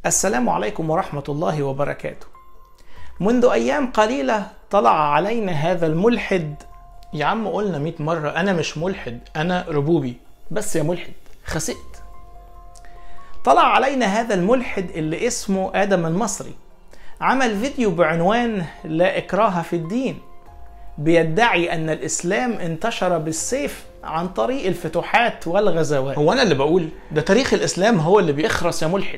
السلام عليكم ورحمة الله وبركاته. منذ أيام قليلة طلع علينا هذا الملحد يا عم قلنا 100 مرة أنا مش ملحد أنا ربوبي بس يا ملحد خسئت. طلع علينا هذا الملحد اللي اسمه آدم المصري عمل فيديو بعنوان لا إكراه في الدين بيدعي أن الإسلام انتشر بالسيف عن طريق الفتوحات والغزوات هو أنا اللي بقول ده تاريخ الإسلام هو اللي بيخرس يا ملحد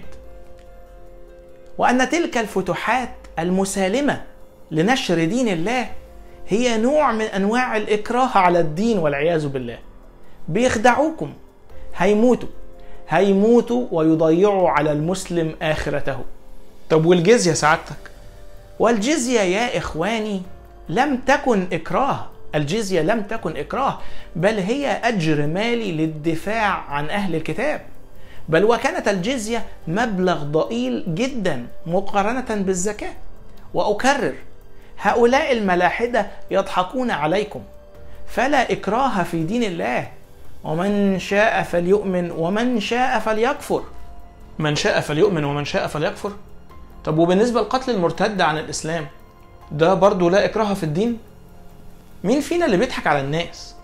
وأن تلك الفتوحات المسالمة لنشر دين الله هي نوع من أنواع الإكراه على الدين والعياذ بالله بيخدعوكم هيموتوا هيموتوا ويضيعوا على المسلم آخرته طب والجزية سعادتك والجزية يا إخواني لم تكن إكراه الجزية لم تكن إكراه بل هي أجر مالي للدفاع عن أهل الكتاب بل وكانت الجزية مبلغ ضئيل جدا مقارنة بالزكاة وأكرر هؤلاء الملاحدة يضحكون عليكم فلا إكراه في دين الله ومن شاء فليؤمن ومن شاء فليكفر من شاء فليؤمن ومن شاء فليكفر طب وبالنسبة لقتل المرتد عن الإسلام ده برضه لا إكراه في الدين مين فينا اللي بيضحك على الناس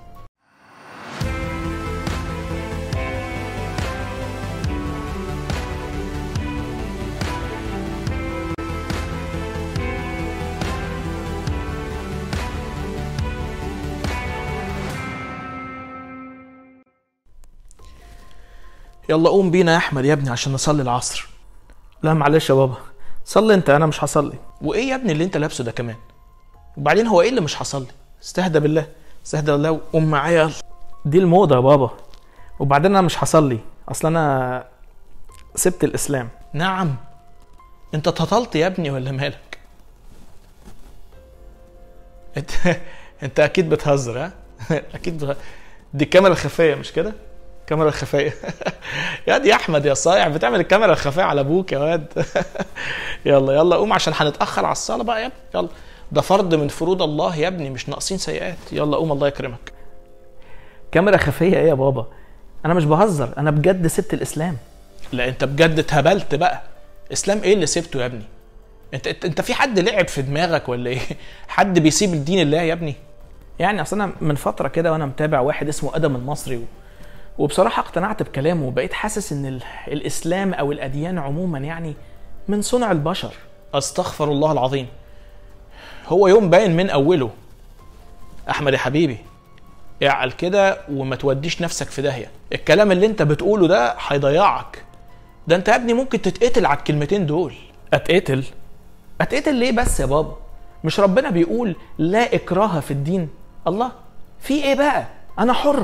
يلا قوم بينا يا احمد يا ابني عشان نصلي العصر لا معلش يا بابا صلي انت انا مش هصلي وايه يا ابني اللي انت لابسه ده كمان وبعدين هو ايه اللي مش هصلي استهدى بالله استهدى بالله وقوم معايا يلا دي الموضه يا بابا وبعدين انا مش هصلي اصل انا سبت الاسلام نعم انت اتهطلت يا ابني ولا مالك انت انت اكيد بتهزر ها اكيد بتهزر. دي الكاميرا الخفيه مش كده الكاميرا الخفيه يا دي يا احمد يا صايع بتعمل الكاميرا الخفيه على ابوك يا واد يلا يلا قوم عشان هنتاخر على الصلاه بقى يا ابني يلا ده فرض من فروض الله يا ابني مش ناقصين سيئات يلا قوم الله يكرمك كاميرا خفيه ايه يا بابا انا مش بهزر انا بجد سبت الاسلام لا انت بجد اتهبلت بقى اسلام ايه اللي سبته يا ابني انت انت, انت في حد لعب في دماغك ولا ايه حد بيسيب الدين الله يا ابني يعني اصل انا من فتره كده وانا متابع واحد اسمه ادم المصري و... وبصراحه اقتنعت بكلامه وبقيت حاسس ان ال... الاسلام او الاديان عموما يعني من صنع البشر استغفر الله العظيم هو يوم باين من اوله احمد يا حبيبي اعقل كده وما توديش نفسك في داهيه الكلام اللي انت بتقوله ده هيضيعك ده انت يا ابني ممكن تتقتل على الكلمتين دول اتقتل اتقتل ليه بس يا بابا مش ربنا بيقول لا اكراه في الدين الله في ايه بقى انا حر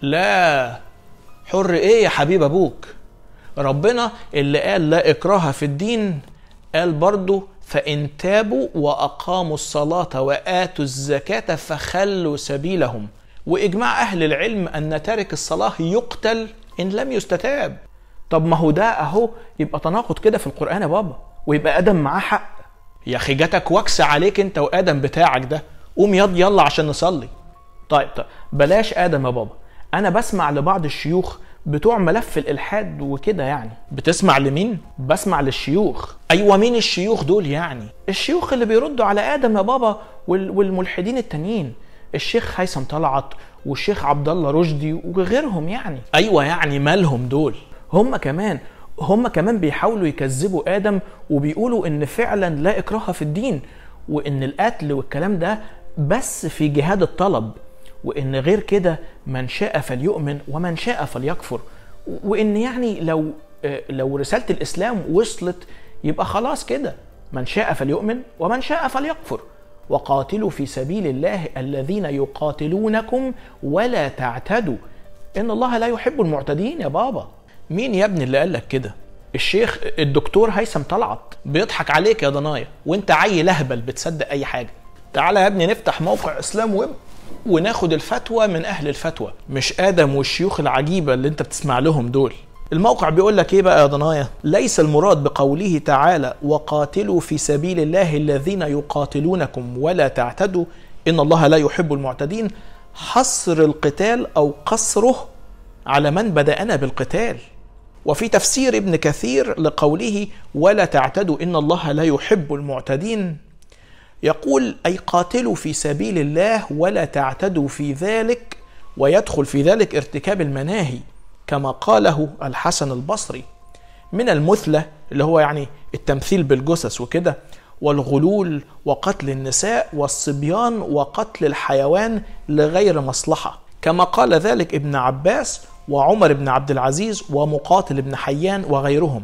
لا حر ايه يا حبيب ابوك ربنا اللي قال لا اكراه في الدين قال برضو فإن تابوا وأقاموا الصلاة وآتوا الزكاة فخلوا سبيلهم وإجماع أهل العلم أن تارك الصلاة يقتل إن لم يستتاب طب ما هو ده أهو يبقى تناقض كده في القرآن يا بابا ويبقى آدم معاه حق يا أخي جاتك وكس عليك أنت وآدم بتاعك ده قوم ياض يلا عشان نصلي طيب طيب بلاش آدم يا بابا أنا بسمع لبعض الشيوخ بتوع ملف الالحاد وكده يعني بتسمع لمين بسمع للشيوخ ايوه مين الشيوخ دول يعني الشيوخ اللي بيردوا على ادم يا بابا وال... والملحدين التانيين الشيخ هيثم طلعت والشيخ عبد الله رشدي وغيرهم يعني ايوه يعني مالهم دول هم كمان هم كمان بيحاولوا يكذبوا ادم وبيقولوا ان فعلا لا اكراه في الدين وان القتل والكلام ده بس في جهاد الطلب وان غير كده من شاء فليؤمن ومن شاء فليكفر وان يعني لو لو رساله الاسلام وصلت يبقى خلاص كده من شاء فليؤمن ومن شاء فليكفر وقاتلوا في سبيل الله الذين يقاتلونكم ولا تعتدوا ان الله لا يحب المعتدين يا بابا مين يا ابني اللي قال لك كده الشيخ الدكتور هيثم طلعت بيضحك عليك يا ضنايا وانت عيل اهبل بتصدق اي حاجه تعالى يا ابني نفتح موقع اسلام ويب وناخد الفتوى من اهل الفتوى مش ادم والشيوخ العجيبه اللي انت بتسمع لهم دول الموقع بيقول لك ايه بقى يا ضنايا ليس المراد بقوله تعالى وقاتلوا في سبيل الله الذين يقاتلونكم ولا تعتدوا ان الله لا يحب المعتدين حصر القتال او قصره على من بدأنا بالقتال وفي تفسير ابن كثير لقوله ولا تعتدوا ان الله لا يحب المعتدين يقول اي قاتلوا في سبيل الله ولا تعتدوا في ذلك ويدخل في ذلك ارتكاب المناهي كما قاله الحسن البصري من المثلة اللي هو يعني التمثيل بالجثث وكده والغلول وقتل النساء والصبيان وقتل الحيوان لغير مصلحة كما قال ذلك ابن عباس وعمر بن عبد العزيز ومقاتل بن حيان وغيرهم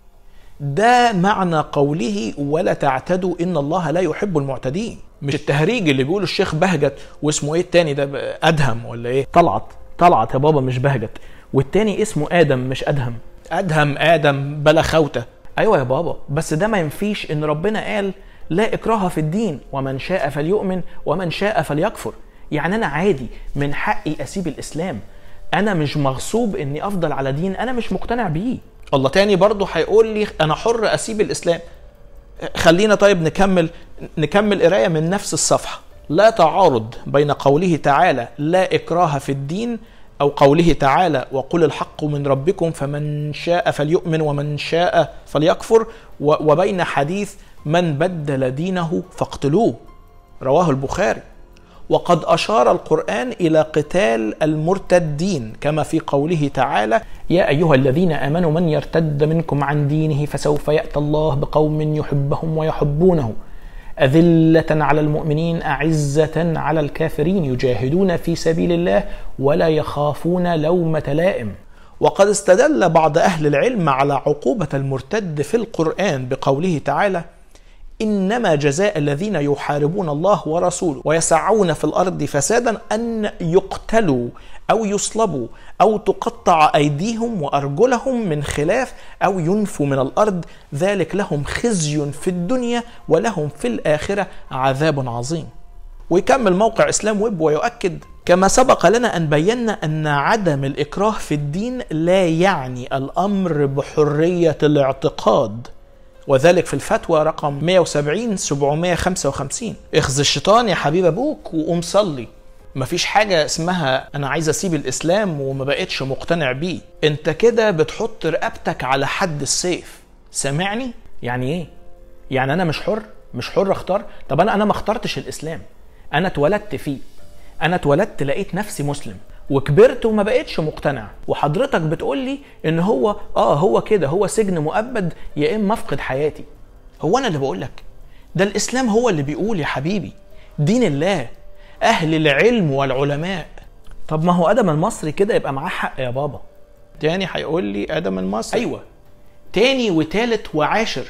ده معنى قوله ولا تعتدوا ان الله لا يحب المعتدين مش التهريج اللي بيقوله الشيخ بهجت واسمه ايه التاني ده ادهم ولا ايه طلعت طلعت يا بابا مش بهجت والتاني اسمه ادم مش ادهم ادهم ادم بلا خوته ايوه يا بابا بس ده ما ينفيش ان ربنا قال لا اكراه في الدين ومن شاء فليؤمن ومن شاء فليكفر يعني انا عادي من حقي اسيب الاسلام انا مش مغصوب اني افضل على دين انا مش مقتنع بيه الله تاني برضه هيقول لي انا حر اسيب الاسلام خلينا طيب نكمل نكمل قرايه من نفس الصفحه لا تعارض بين قوله تعالى لا اكراه في الدين او قوله تعالى وقل الحق من ربكم فمن شاء فليؤمن ومن شاء فليكفر وبين حديث من بدل دينه فاقتلوه رواه البخاري وقد اشار القران الى قتال المرتدين كما في قوله تعالى يا ايها الذين امنوا من يرتد منكم عن دينه فسوف ياتي الله بقوم يحبهم ويحبونه أذلة على المؤمنين أعزة على الكافرين يجاهدون في سبيل الله ولا يخافون لومة لائم وقد استدل بعض أهل العلم على عقوبة المرتد في القرآن بقوله تعالى انما جزاء الذين يحاربون الله ورسوله ويسعون في الارض فسادا ان يقتلوا او يصلبوا او تقطع ايديهم وارجلهم من خلاف او ينفوا من الارض ذلك لهم خزي في الدنيا ولهم في الاخره عذاب عظيم. ويكمل موقع اسلام ويب ويؤكد كما سبق لنا ان بينا ان عدم الاكراه في الدين لا يعني الامر بحريه الاعتقاد وذلك في الفتوى رقم 170 755 اخذ الشيطان يا حبيب ابوك وقوم صلي مفيش حاجة اسمها أنا عايز أسيب الإسلام وما بقتش مقتنع بيه أنت كده بتحط رقبتك على حد السيف سامعني؟ يعني إيه؟ يعني أنا مش حر؟ مش حر أختار؟ طب أنا أنا ما اخترتش الإسلام أنا اتولدت فيه أنا اتولدت لقيت نفسي مسلم وكبرت وما بقتش مقتنع وحضرتك بتقول لي ان هو اه هو كده هو سجن مؤبد يا اما افقد حياتي هو انا اللي بقول لك ده الاسلام هو اللي بيقول يا حبيبي دين الله اهل العلم والعلماء طب ما هو ادم المصري كده يبقى معاه حق يا بابا تاني هيقول لي ادم المصري ايوه تاني وتالت وعاشر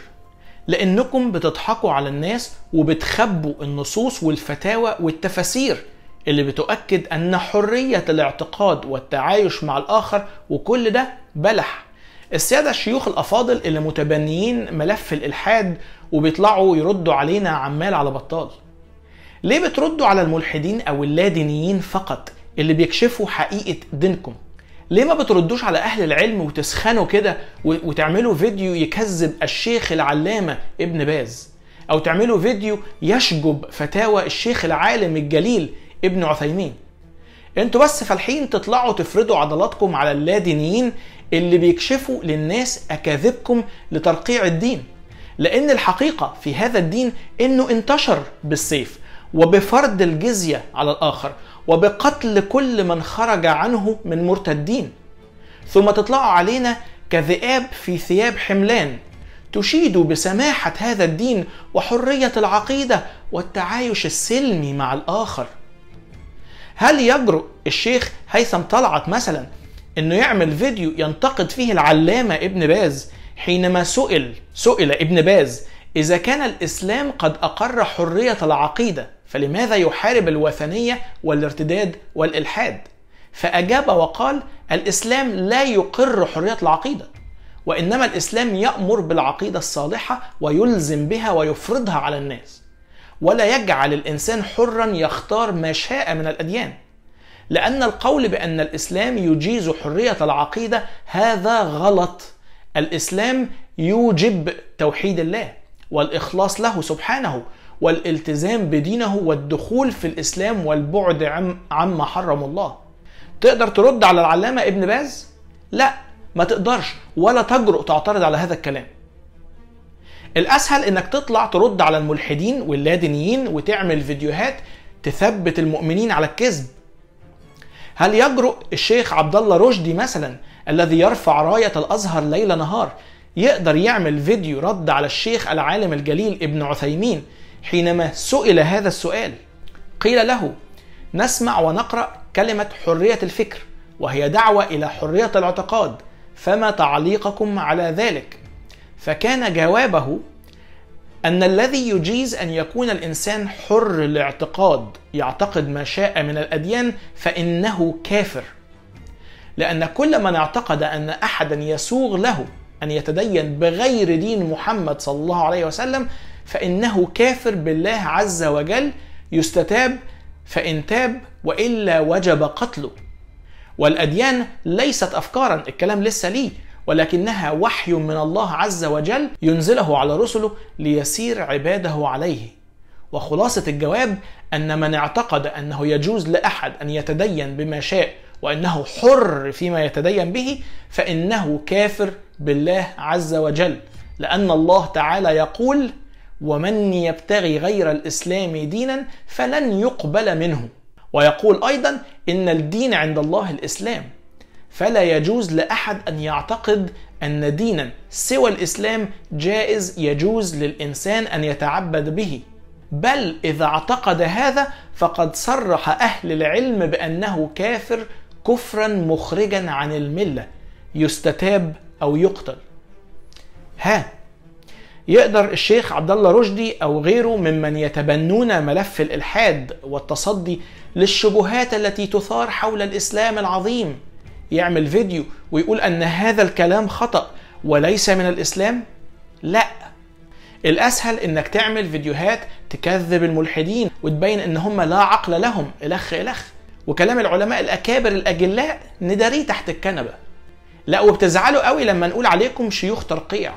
لانكم بتضحكوا على الناس وبتخبوا النصوص والفتاوى والتفاسير اللي بتؤكد ان حريه الاعتقاد والتعايش مع الاخر وكل ده بلح الساده الشيوخ الافاضل اللي متبنيين ملف الالحاد وبيطلعوا يردوا علينا عمال على بطال ليه بتردوا على الملحدين او اللادينيين فقط اللي بيكشفوا حقيقه دينكم ليه ما بتردوش على اهل العلم وتسخنوا كده وتعملوا فيديو يكذب الشيخ العلامه ابن باز او تعملوا فيديو يشجب فتاوى الشيخ العالم الجليل ابن عثيمين انتوا بس فالحين تطلعوا تفرضوا عضلاتكم على اللادينيين اللي بيكشفوا للناس اكاذيبكم لترقيع الدين لان الحقيقه في هذا الدين انه انتشر بالسيف وبفرض الجزيه على الاخر وبقتل كل من خرج عنه من مرتدين ثم تطلعوا علينا كذئاب في ثياب حملان تشيد بسماحه هذا الدين وحريه العقيده والتعايش السلمي مع الاخر هل يجرؤ الشيخ هيثم طلعت مثلا انه يعمل فيديو ينتقد فيه العلامه ابن باز حينما سئل سئل ابن باز اذا كان الاسلام قد اقر حريه العقيده فلماذا يحارب الوثنيه والارتداد والالحاد فاجاب وقال الاسلام لا يقر حريه العقيده وانما الاسلام يامر بالعقيده الصالحه ويلزم بها ويفرضها على الناس ولا يجعل الانسان حرا يختار ما شاء من الاديان لان القول بان الاسلام يجيز حريه العقيده هذا غلط الاسلام يوجب توحيد الله والاخلاص له سبحانه والالتزام بدينه والدخول في الاسلام والبعد عم عما حرم الله تقدر ترد على العلامه ابن باز لا ما تقدرش ولا تجرؤ تعترض على هذا الكلام الاسهل انك تطلع ترد على الملحدين واللادينيين وتعمل فيديوهات تثبت المؤمنين على الكذب هل يجرؤ الشيخ عبد الله رشدي مثلا الذي يرفع رايه الازهر ليل نهار يقدر يعمل فيديو رد على الشيخ العالم الجليل ابن عثيمين حينما سئل هذا السؤال قيل له نسمع ونقرا كلمه حريه الفكر وهي دعوه الى حريه الاعتقاد فما تعليقكم على ذلك فكان جوابه ان الذي يجيز ان يكون الانسان حر الاعتقاد يعتقد ما شاء من الاديان فانه كافر لان كل من اعتقد ان احدا يسوغ له ان يتدين بغير دين محمد صلى الله عليه وسلم فانه كافر بالله عز وجل يستتاب فان تاب والا وجب قتله والاديان ليست افكارا الكلام لسه ليه ولكنها وحي من الله عز وجل ينزله على رسله ليسير عباده عليه وخلاصه الجواب ان من اعتقد انه يجوز لاحد ان يتدين بما شاء وانه حر فيما يتدين به فانه كافر بالله عز وجل لان الله تعالى يقول ومن يبتغي غير الاسلام دينا فلن يقبل منه ويقول ايضا ان الدين عند الله الاسلام فلا يجوز لاحد ان يعتقد ان دينا سوى الاسلام جائز يجوز للانسان ان يتعبد به بل اذا اعتقد هذا فقد صرح اهل العلم بانه كافر كفرا مخرجا عن المله يستتاب او يقتل ها يقدر الشيخ عبد الله رشدي او غيره ممن يتبنون ملف الالحاد والتصدي للشبهات التي تثار حول الاسلام العظيم يعمل فيديو ويقول ان هذا الكلام خطا وليس من الاسلام لا الاسهل انك تعمل فيديوهات تكذب الملحدين وتبين ان هم لا عقل لهم الخ الخ وكلام العلماء الاكابر الاجلاء نداريه تحت الكنبه لا وبتزعلوا قوي لما نقول عليكم شيوخ ترقيع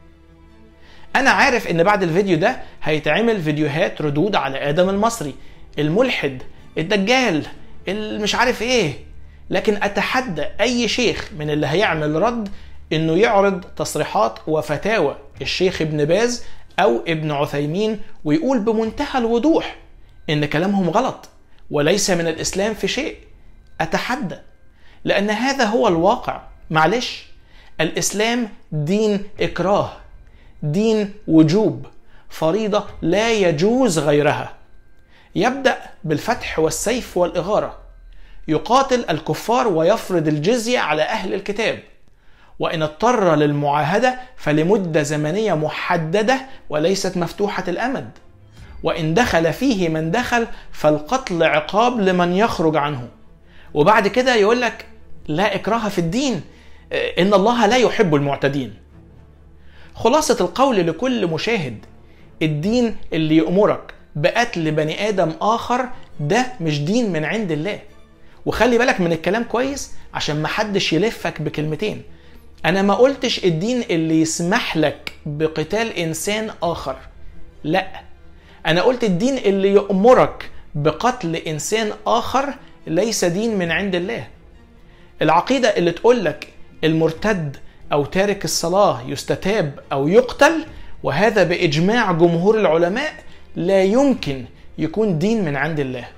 انا عارف ان بعد الفيديو ده هيتعمل فيديوهات ردود على ادم المصري الملحد الدجال مش عارف ايه لكن اتحدى اي شيخ من اللي هيعمل رد انه يعرض تصريحات وفتاوى الشيخ ابن باز او ابن عثيمين ويقول بمنتهى الوضوح ان كلامهم غلط وليس من الاسلام في شيء اتحدى لان هذا هو الواقع معلش الاسلام دين اكراه دين وجوب فريضه لا يجوز غيرها يبدا بالفتح والسيف والاغاره يقاتل الكفار ويفرض الجزيه على اهل الكتاب وان اضطر للمعاهده فلمده زمنيه محدده وليست مفتوحه الامد وان دخل فيه من دخل فالقتل عقاب لمن يخرج عنه وبعد كده يقول لك لا اكراه في الدين ان الله لا يحب المعتدين خلاصه القول لكل مشاهد الدين اللي يامرك بقتل بني ادم اخر ده مش دين من عند الله وخلي بالك من الكلام كويس عشان محدش يلفك بكلمتين انا ما قلتش الدين اللي يسمح لك بقتال انسان اخر لا انا قلت الدين اللي يأمرك بقتل انسان اخر ليس دين من عند الله العقيدة اللي تقول لك المرتد او تارك الصلاة يستتاب او يقتل وهذا باجماع جمهور العلماء لا يمكن يكون دين من عند الله